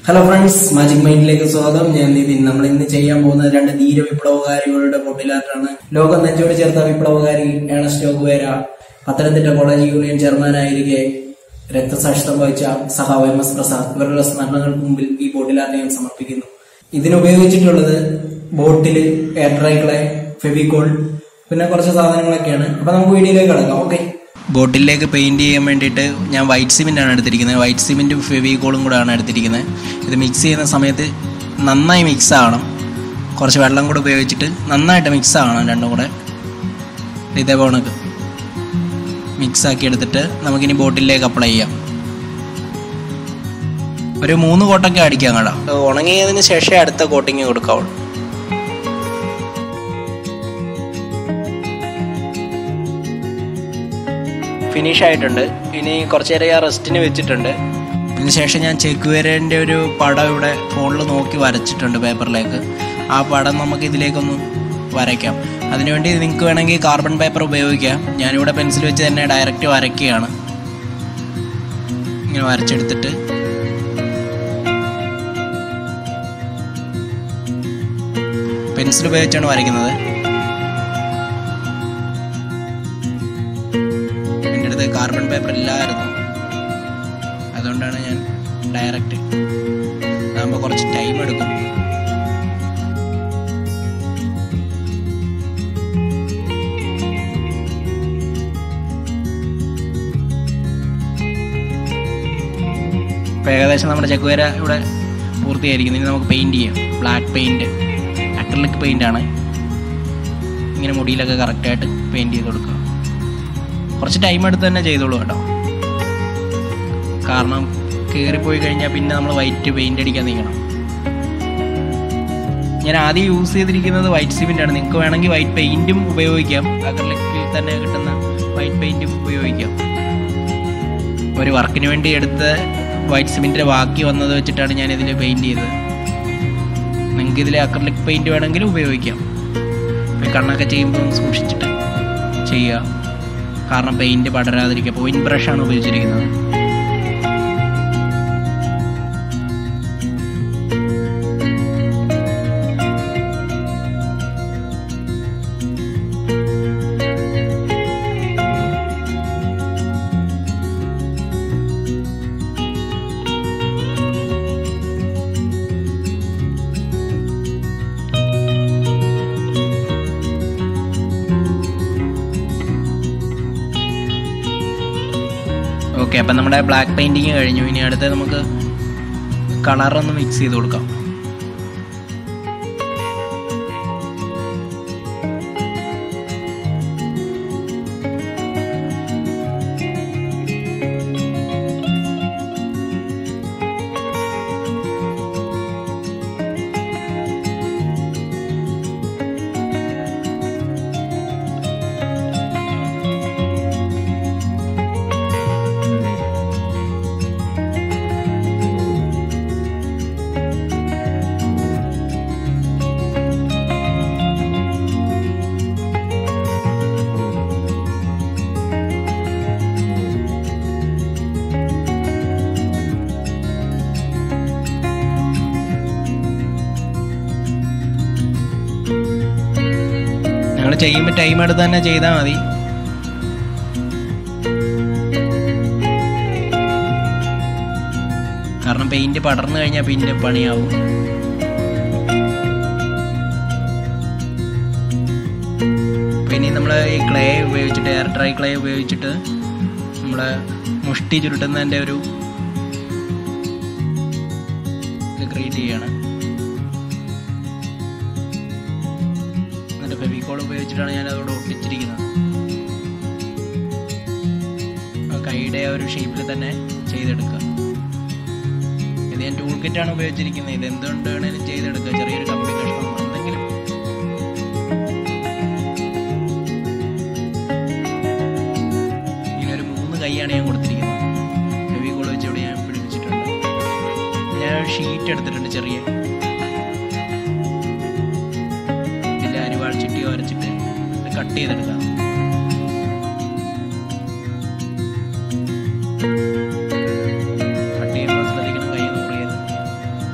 hello friends magic മൈൻഡിലേക്ക് സ്വാഗതം ഞാൻ നിതിൻ നമ്മൾ ഇന്ന് ചെയ്യാൻ പോകുന്നത് രണ്ട് ധീര വിപ്ലവകാരികളുടെ പൊട്ടിലാറ്റാണ് ലോകം നെഞ്ചോട് ചേർത്ത വിപ്ലവകാരി Ernesto Guevara Pathanamthitta college union ചെയർമാനായിരിക്കെ രക്തസാക്ഷിത്വം വഹിച്ച സഹാവ് എം എസ് പ്രസാദ് ഇവരുടെ സ്മരണകൾക്ക് മുമ്പിൽ ഈ ബോട്ടിലാർട്ട് ഞാൻ സമർപ്പിക്കുന്നു ഇതിനുപയോഗിച്ചിട്ടുള്ളത് ബോട്ടില് എയർ ഡ്രൈക്കളെ ഫെവിക്കോൾ പിന്നെ കുറച്ച് സാധനങ്ങളൊക്കെയാണ് അപ്പൊ നമുക്ക് വീഡിയോയിലേക്ക് കിടക്കാം ഓക്കെ ബോട്ടിലേക്ക് പെയിന്റ് ചെയ്യാൻ വേണ്ടിയിട്ട് ഞാൻ വൈറ്റ് സിമെന്റ് ആണ് എടുത്തിരിക്കുന്നത് വൈറ്റ് സിമെന്റും ഫെവിക്കോളും കൂടെ ആണ് എടുത്തിരിക്കുന്നത് ഇത് മിക്സ് ചെയ്യുന്ന സമയത്ത് നന്നായി മിക്സ് ആവണം കുറച്ച് വെള്ളം കൂടെ ഉപയോഗിച്ചിട്ട് നന്നായിട്ട് മിക്സ് ആവണം രണ്ടും കൂടെ ഇതേപോലെ കണക്ക് മിക്സ് ആക്കി എടുത്തിട്ട് നമുക്കിനി ബോട്ടിലേക്ക് അപ്ലൈ ചെയ്യാം ഒരു മൂന്ന് കോട്ടൊക്കെ അടിക്കാം കേട്ടോ ഉണങ്ങിയതിന് ശേഷം അടുത്ത കോട്ടിങ് കൊടുക്കാവുള്ളൂ ഫിനിഷ് ആയിട്ടുണ്ട് ഇനി കുറച്ച് നേരം ഞാൻ റെസ്റ്റിന് വെച്ചിട്ടുണ്ട് അതിനുശേഷം ഞാൻ ചെക്കുവേരൻ്റെ ഒരു പടം ഇവിടെ ഫോണിൽ നോക്കി വരച്ചിട്ടുണ്ട് പേപ്പറിലേക്ക് ആ പടം നമുക്ക് ഇതിലേക്കൊന്ന് വരയ്ക്കാം അതിനുവേണ്ടി നിങ്ങൾക്ക് വേണമെങ്കിൽ കാർബൺ പേപ്പർ ഉപയോഗിക്കാം ഞാനിവിടെ പെൻസിൽ വെച്ച് തന്നെ ഡയറക്റ്റ് വരയ്ക്കുകയാണ് ഇങ്ങനെ വരച്ചെടുത്തിട്ട് പെൻസിൽ ഉപയോഗിച്ചാണ് വരയ്ക്കുന്നത് എൻ്റെ അടുത്ത് കാർബൺ പേപ്പർ ഇല്ലായിരുന്നു അതുകൊണ്ടാണ് ഞാൻ ഡയറക്റ്റ് അതാകുമ്പോൾ കുറച്ച് ടൈം എടുക്കും ഇപ്പോൾ ഏകദേശം നമ്മുടെ ചെക്കുവേര ഇവിടെ പൂർത്തിയായിരിക്കുന്നു ഇനി നമുക്ക് പെയിൻറ് ചെയ്യാം ബ്ലാക്ക് പെയിൻറ് അക്രലിക് പെയിൻ്റ് ആണ് ഇങ്ങനെ മുടിയിലൊക്കെ കറക്റ്റായിട്ട് പെയിൻറ് ചെയ്ത് കൊടുക്കുക കുറച്ച് ടൈം എടുത്ത് തന്നെ ചെയ്തോളൂ കേട്ടോ കാരണം കയറിപ്പോയി കഴിഞ്ഞാൽ പിന്നെ നമ്മൾ വൈറ്റ് പെയിൻ്റ് അടിക്കാൻ നീക്കണം ഞാൻ ആദ്യം യൂസ് ചെയ്തിരിക്കുന്നത് വൈറ്റ് സിമെൻ്റ് ആണ് നിങ്ങൾക്ക് വേണമെങ്കിൽ വൈറ്റ് പെയിൻറ്റും ഉപയോഗിക്കാം അക്രലിക്കിൽ തന്നെ കിട്ടുന്ന വൈറ്റ് പെയിൻറ്റും ഉപയോഗിക്കാം ഒരു വർക്കിന് വേണ്ടി എടുത്ത വൈറ്റ് സിമെൻറ്റിൻ്റെ ബാക്കി വന്നത് വെച്ചിട്ടാണ് ഞാൻ ഇതിൽ പെയിൻറ് ചെയ്തത് നിങ്ങൾക്ക് ഇതിൽ അക്രലിക് പെയിൻറ് വേണമെങ്കിൽ ഉപയോഗിക്കാം ഇപ്പോൾ കണ്ണൊക്കെ ചെയ്യുമ്പോൾ സൂക്ഷിച്ചിട്ട് ചെയ്യുക കാരണം പെയിൻറ് പടരാതിരിക്കുക പോയിന്റ് ബ്രഷാണ് ഉപയോഗിച്ചിരിക്കുന്നത് ഓക്കെ അപ്പം നമ്മുടെ ബ്ലാക്ക് പെയിൻറ്റിങ് കഴിഞ്ഞു ഇനി അടുത്ത് നമുക്ക് കളറൊന്ന് മിക്സ് ചെയ്ത് കൊടുക്കാം നിങ്ങൾ ചെയ്യുമ്പോൾ ടൈം എടുത്ത് തന്നെ ചെയ്താൽ മതി കാരണം പെയിന്റ് പടർന്നു കഴിഞ്ഞാൽ പിന്നെ പണിയാവും പിന്നെ നമ്മൾ ഈ ക്ലേ ഉപയോഗിച്ചിട്ട് എയർ ഡ്രൈ ക്ലേ ഉപയോഗിച്ചിട്ട് നമ്മൾ മുഷ്ടി ചുരുട്ടുന്നതിൻ്റെ ഒരു ഇത് ക്രിയേറ്റ് ചെയ്യാണ് എന്നിട്ട് ഫെവിക്കോൾ ഉപയോഗിച്ചിട്ടാണ് ഞാൻ അതോടെ ഒട്ടിച്ചിരിക്കുന്നത് ആ കൈയുടെ ആ ഒരു ഷേപ്പിൽ തന്നെ ചെയ്തെടുക്കുക ഇത് ഞാൻ ടൂൾ കിറ്റാണ് ഉപയോഗിച്ചിരിക്കുന്നത് ഇത് എന്തുകൊണ്ട് വേണേലും ചെയ്തെടുക്കുക ചെറിയൊരു കമ്പി കഷ്ണം എന്തെങ്കിലും ഇങ്ങനെ ഒരു മൂന്ന് കൈയാണ് ഞാൻ കൊടുത്തിരിക്കുന്നത് ഫെവിക്കോൾ വെച്ച് ഇവിടെ ഞാൻ പിടിപ്പിച്ചിട്ടുണ്ട് ഞാൻ ഒരു ഷീറ്റ് എടുത്തിട്ടുണ്ട് ചെറിയ ഇതിൻ്റെ അരിവാൾ ചുറ്റി വരച്ചിട്ട് കട്ട് ചെയ്തെടുക്കാം കട്ട് ചെയ്യുമ്പോൾ ശ്രദ്ധിക്കണം കൈ നൂറിയത്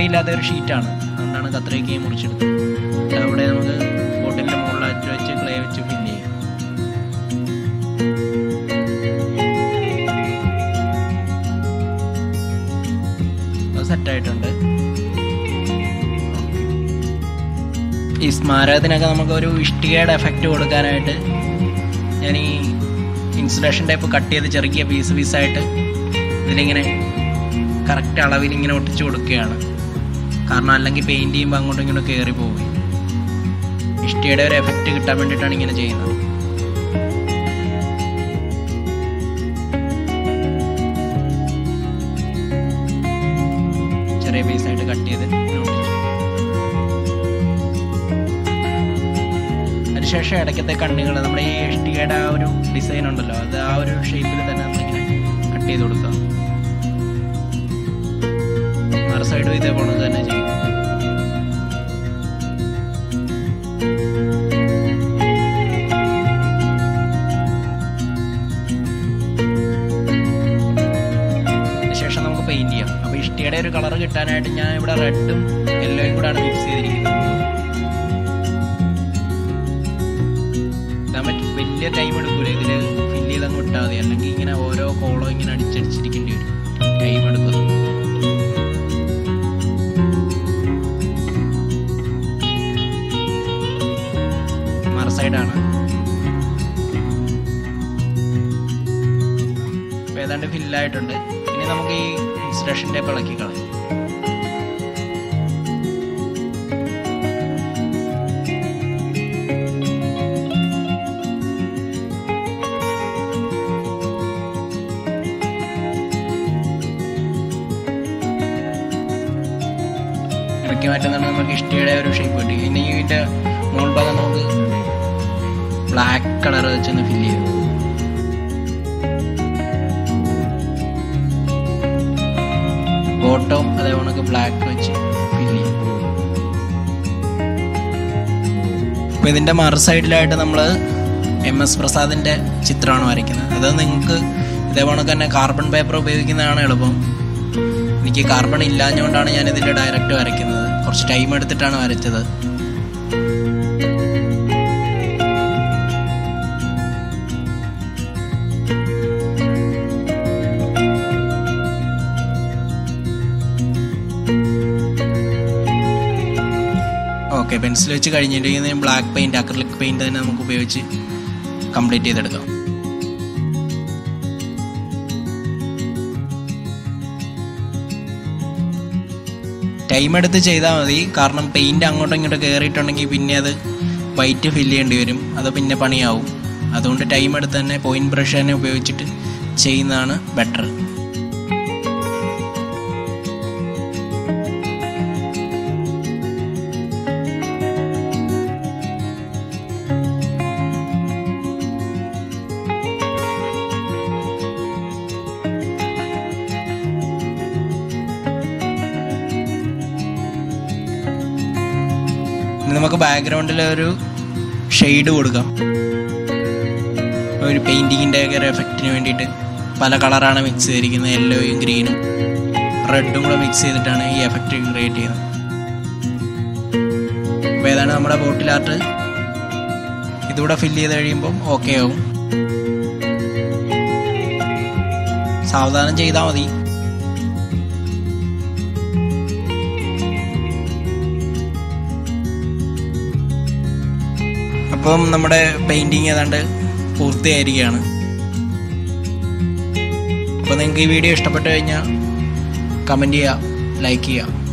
കട്ടിയില്ലാത്ത ഒരു ഷീറ്റാണ് അതുകൊണ്ടാണ് കത്രികയ്ക്ക് മുറിച്ചെടുത്തത് അവിടെ നമുക്ക് ബോട്ടിലിൻ്റെ മുകളിലായിട്ട് വെച്ച് ക്ലേ വെച്ച് ഫില്ല് ചെയ്യാം അത് സെറ്റായിട്ടുണ്ട് ഈ സ്മാരകത്തിനൊക്കെ നമുക്ക് ഒരു ഇഷ്ടികയുടെ എഫക്റ്റ് കൊടുക്കാനായിട്ട് ഞാൻ ഈ ഇൻസുലേഷൻ ടൈപ്പ് കട്ട് ചെയ്ത് ചെറിയ പീസ് പീസായിട്ട് ഇതിലിങ്ങനെ കറക്റ്റ് അളവിൽ ഇങ്ങനെ ഒട്ടിച്ചു കൊടുക്കുകയാണ് കാരണം അല്ലെങ്കിൽ പെയിൻറ് ചെയ്യുമ്പോൾ അങ്ങോട്ടും ഇങ്ങോട്ടും കയറി പോകും ഇഷ്ടികയുടെ ഒരു എഫക്റ്റ് കിട്ടാൻ വേണ്ടിയിട്ടാണ് ഇങ്ങനെ ചെയ്യുന്നത് ചെറിയ പീസായിട്ട് കട്ട് ചെയ്ത് ഇങ്ങനെ ഒട്ടിച്ചു അതിനുശേഷം ഇടയ്ക്കത്തെ കണ്ണുകൾ നമ്മുടെ ഈ ഇഷ്ടികയുടെ ആ ഒരു ഡിസൈൻ ഉണ്ടല്ലോ അത് ആ ഒരു ഷേപ്പിൽ തന്നെ നമ്മളിങ്ങനെ കട്ട് ചെയ്ത് കൊടുക്കുക മറു സൈഡും ഇതേപോലെ തന്നെ ചെയ്യും ശേഷം നമുക്ക് പെയിന്റ് ചെയ്യാം അപ്പോൾ ഇഷ്ടിയുടെ ഒരു കളർ കിട്ടാനായിട്ട് ഞാൻ ഇവിടെ റെഡും യെല്ലോയും കൂടാണ് മിക്സ് ചെയ്തിരിക്കുന്നത് ഇതാൻ പറ്റും വലിയ ടൈം എടുക്കൂല ഇതില് ഫില്ല് ചെയ്തങ്ങ് വിട്ടാൽ മതി അല്ലെങ്കിൽ ഇങ്ങനെ ഓരോ കോളോ ഇങ്ങനെ അടിച്ചടിച്ചിരിക്കേണ്ടി വരും ടൈം എടുക്കും മറ സൈഡാണ് അപ്പോൾ ഏതാണ്ട് ഫില്ലായിട്ടുണ്ട് ഇനി നമുക്ക് ഈ ഇൻസുലേഷൻ ടേപ്പ് ഇളക്കി കളയാം ഇറക്കി മാറ്റുന്നുണ്ട് നമുക്ക് ഇഷ്ടിയുടെ ഒരു ഷേപ്പ് കിട്ടി ഇനി ഇതിന്റെ മുകൾ ഭാഗം നമുക്ക് ബ്ലാക്ക് കളർ വെച്ചൊന്ന് ഫില്ല് ചെയ്തു ബോട്ടവും അതേപോലെ ബ്ലാക്ക് വെച്ച് ഫില്ല് ചെയ്യും അപ്പൊ ഇതിന്റെ മറു സൈഡിലായിട്ട് നമ്മൾ എം എസ് പ്രസാദിന്റെ ചിത്രമാണ് വരയ്ക്കുന്നത് അത് നിങ്ങൾക്ക് ഇതേപോലെ തന്നെ കാർബൺ പേപ്പർ ഉപയോഗിക്കുന്നതാണ് എളുപ്പം എനിക്ക് കാർബൺ ഇല്ലാഞ്ഞുകൊണ്ടാണ് ഞാൻ ഇതിൽ ഡയറക്റ്റ് വരയ്ക്കുന്നത് കുറച്ച് ടൈം എടുത്തിട്ടാണ് വരച്ചത് ഓക്കെ പെൻസിൽ വെച്ച് കഴിഞ്ഞിട്ടുണ്ടെങ്കിൽ ബ്ലാക്ക് പെയിന്റ് അക്രലിക് പെയിന്റ് തന്നെ നമുക്ക് ഉപയോഗിച്ച് കംപ്ലീറ്റ് ചെയ്തെടുക്കാം ടൈം എടുത്ത് ചെയ്താൽ മതി കാരണം പെയിന്റ് അങ്ങോട്ടും ഇങ്ങോട്ടും കയറിയിട്ടുണ്ടെങ്കിൽ പിന്നെ അത് വൈറ്റ് ഫില്ല് ചെയ്യേണ്ടി വരും അത് പിന്നെ പണിയാവും അതുകൊണ്ട് ടൈം എടുത്ത് തന്നെ പോയിന്റ് ബ്രഷ് തന്നെ ഉപയോഗിച്ചിട്ട് ചെയ്യുന്നതാണ് ബെറ്റർ ഇനി നമുക്ക് ബാക്ക്ഗ്രൗണ്ടിൽ ഒരു ഷെയ്ഡ് കൊടുക്കാം ഒരു പെയിൻറ്റിങ്ങിൻ്റെ ഒക്കെ ഒരു എഫക്റ്റിന് വേണ്ടിയിട്ട് പല കളറാണ് മിക്സ് ചെയ്തിരിക്കുന്നത് യെല്ലോയും ഗ്രീനും റെഡും കൂടെ മിക്സ് ചെയ്തിട്ടാണ് ഈ എഫക്റ്റ് ക്രിയേറ്റ് ചെയ്യുന്നത് അപ്പോൾ ഏതാണ് നമ്മുടെ ബോട്ടിൽ ആർട്ട് ഇതുകൂടെ ഫില്ല് ചെയ്ത് കഴിയുമ്പം ഓക്കെ ആവും സാവധാനം ചെയ്താൽ മതി അപ്പം നമ്മുടെ പെയിന്റിങ് ഏതാണ്ട് പൂർത്തിയായിരിക്കുകയാണ് അപ്പോൾ നിങ്ങൾക്ക് ഈ വീഡിയോ ഇഷ്ടപ്പെട്ടു കഴിഞ്ഞാൽ കമൻറ്റ് ചെയ്യുക ലൈക്ക് ചെയ്യുക